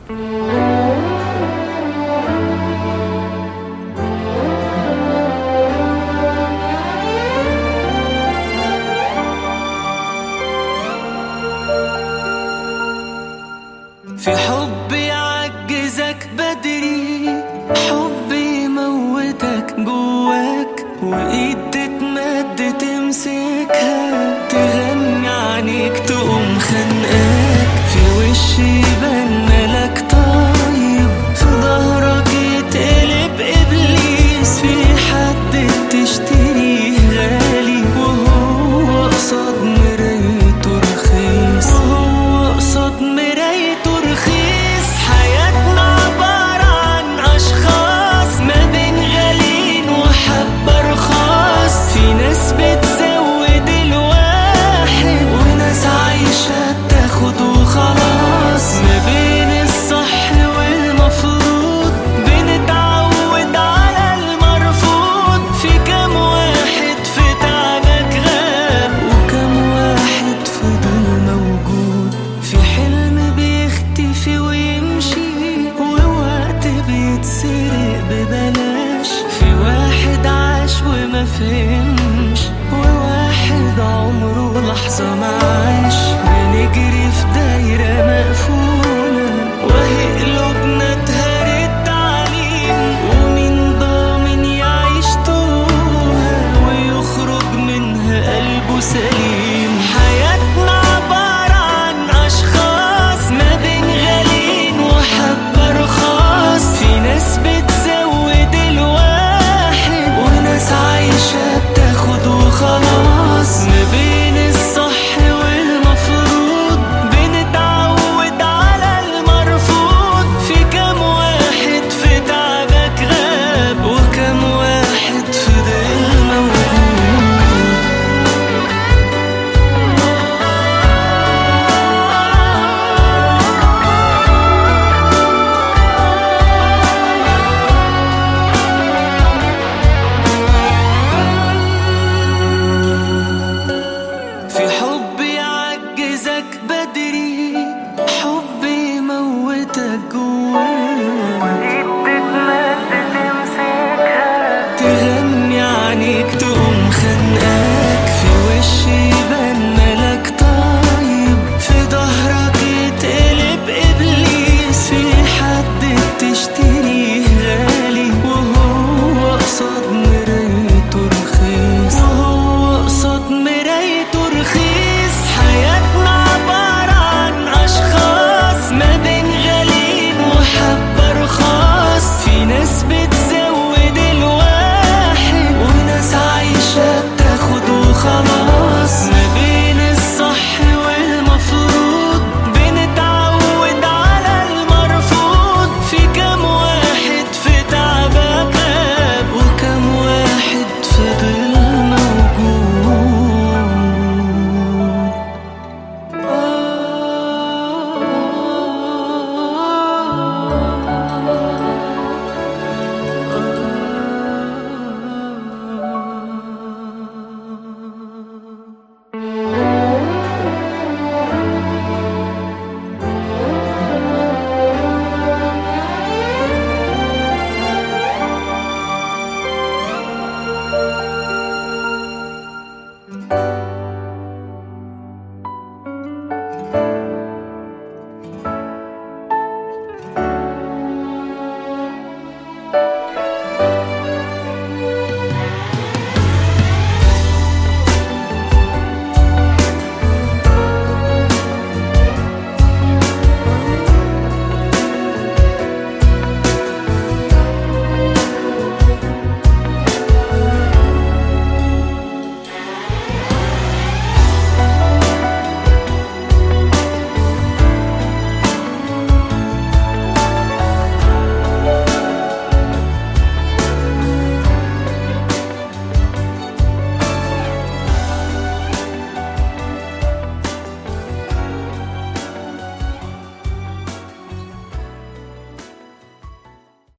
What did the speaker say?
في حب يعجزك بدري حب يموتك جواك وايد تتمد تمسكها تغني عنيك تقوم خانقاك في وش يبان ملك طيب في ظهرك يتقلب ابليس في حد بتشتريه غالي وهو قصاد مرايته رخيص وهو قصاد مرايته رخيص حياتنا عبارة عن أشخاص ما بين غاليين وحبة رخاص في ناس بتزود الواحد وناس عايشة بتاخد وخلاص ما بين الصح والمفروض بنتعود على المرفوض في كام واحد في تعبك غاب وكم واحد فضل موجود في حلم بيختفي ويمشي ووقت بيتسرق ببلاش في واحد عاش وما فهمش وواحد عمره لحظة ما عاش بنجري في دايرة مقفولة